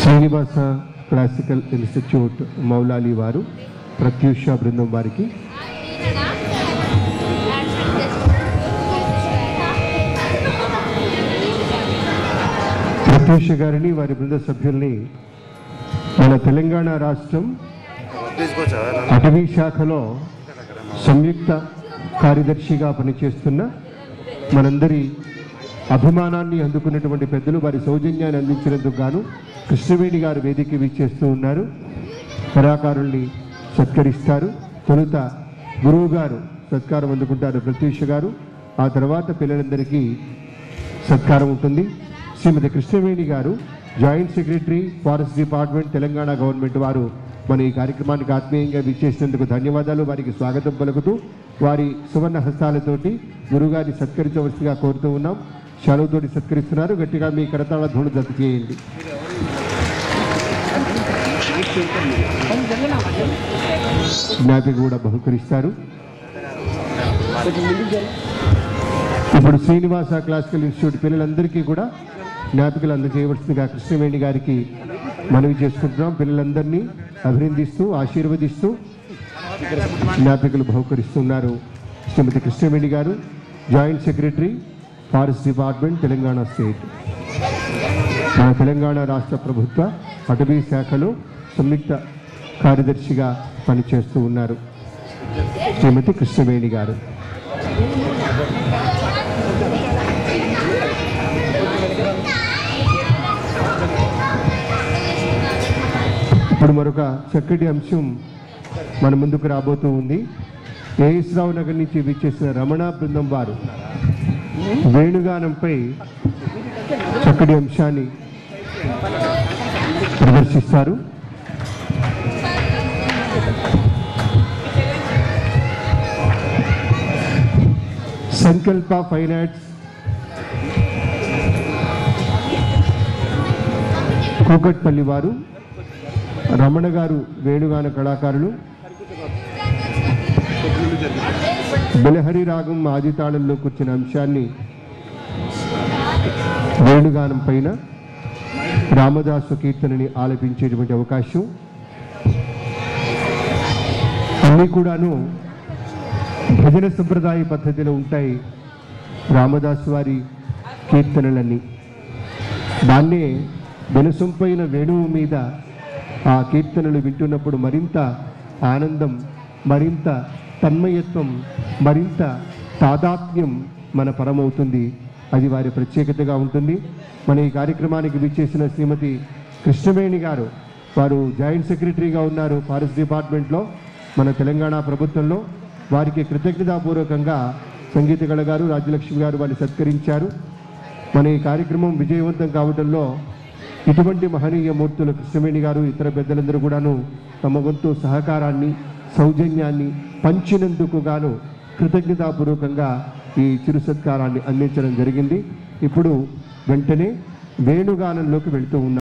Srinivasa classical institute Moula Ali వారు ప్రత్యూష బృందం వారికి ప్రత్యూష గారిని వారి బృంద సభ్యుల్ని మన తెలంగాణ రాష్ట్రం తీసుకొచ్చా అటవీ శాఖలో సంయుక్త కార్యదర్శిగా పనిచేస్తున్న మనందరి అభిమానాన్ని అందుకున్నటువంటి పెద్దలు వారి సౌజన్యాన్ని అందించినందుకు గాను కృష్ణవేణి గారు వేదిక విచ్చేస్తూ ఉన్నారు కళాకారుల్ని సత్కరిస్తారు తొలుత గురువు గారు సత్కారం అందుకుంటారు ప్రత్యూష గారు ఆ తర్వాత పిల్లలందరికీ సత్కారం ఉంటుంది శ్రీమతి కృష్ణవేణి గారు joint secretary forest department Telangana government వారు మన ఈ కార్యక్రమానికి ఆత్మీయంగా విచ్చేసినందుకు ధన్యవాదాలు వారికి స్వాగతం పలుకుతూ వారి సువర్ణ హస్తాలతోటి గురుగారిని సత్కరించవలసిగా కోరుతూ ఉన్నాం శాలువతోటి సత్కరిస్తున్నారు గట్టిగా మీ కరతాళ ధూళి జత చేయండి జ్ఞాపిక కూడా బహుకరిస్తారు ఇప్పుడు శ్రీనివాస క్లాసికల్ ఇన్స్టిట్యూట్ పిల్లలందరికీ కూడా జ్ఞాపికలు అందజేయవలసిందిగా కృష్ణవేణి గారికి మనవి చేసుకుంటున్నాం పిల్లలందరినీ అభినందిస్తూ ఆశీర్వదిస్తూ జ్ఞాపికలు బహుకరిస్తున్నారు శ్రీమతి కృష్ణవేణి గారు joint secretary forest department Telangana state మన తెలంగాణ రాష్ట్ర ప్రభుత్వ అటవీ శాఖలో సంయుక్త కార్యదర్శిగా పనిచేస్తూ ఉన్నారు శ్రీమతి కృష్ణవేణి గారు ఇప్పుడు మరొక చక్కటి అంశం మన ముందుకు రాబోతూ ఉంది ఏఎస్ రావు నగర్ నుంచి విచ్చేసిన రమణ బృందం వారు వేణుగానంపై చక్కటి అంశాన్ని ప్రదర్శిస్తారు సంకల్ప ఫైన్ ఆర్ట్స్ కూకట్పల్లి వారు రమణ గారు వేణుగాన కళాకారులు బెలహరి రాగం ఆది తాళంలో కూర్చున్న అంశాన్ని వేణుగానం పైన రామదాసు కీర్తనని ఆలపించేటువంటి అవకాశం అన్నీ కూడాను భజన సంప్రదాయ పద్ధతిలో ఉంటాయి రామదాసు వారి కీర్తనలన్నీ దాన్నే వెనుసొంపైన వేణువు మీద ఆ కీర్తనలు వింటున్నప్పుడు మరింత ఆనందం మరింత తన్మయత్వం మరింత తాదాత్మ్యం మన పరమవుతుంది అది వారి ప్రత్యేకతగా ఉంటుంది మన ఈ కార్యక్రమానికి విచ్చేసిన శ్రీమతి కృష్ణవేణి గారు వారు జాయింట్ సెక్రటరీగా ఉన్నారు ఫారెస్ట్ డిపార్ట్మెంట్లో మన తెలంగాణ ప్రభుత్వంలో వారికి కృతజ్ఞతాపూర్వకంగా సంగీత కళ గారు రాజ్యలక్ష్మి గారు వారిని సత్కరించారు మన ఈ కార్యక్రమం విజయవంతం కావడంలో ఇటువంటి మహనీయ మూర్తులు కృష్ణవేణి గారు ఇతర పెద్దలందరూ కూడాను తమ వంతు సహకారాన్ని సౌజన్యాన్ని పంచినందుకు గాను కృతజ్ఞతాపూర్వకంగా ఈ చిరు సత్కారాన్ని అందించడం జరిగింది ఇప్పుడు వెంటనే వేణుగానంలోకి వెళ్తూ ఉన్నారు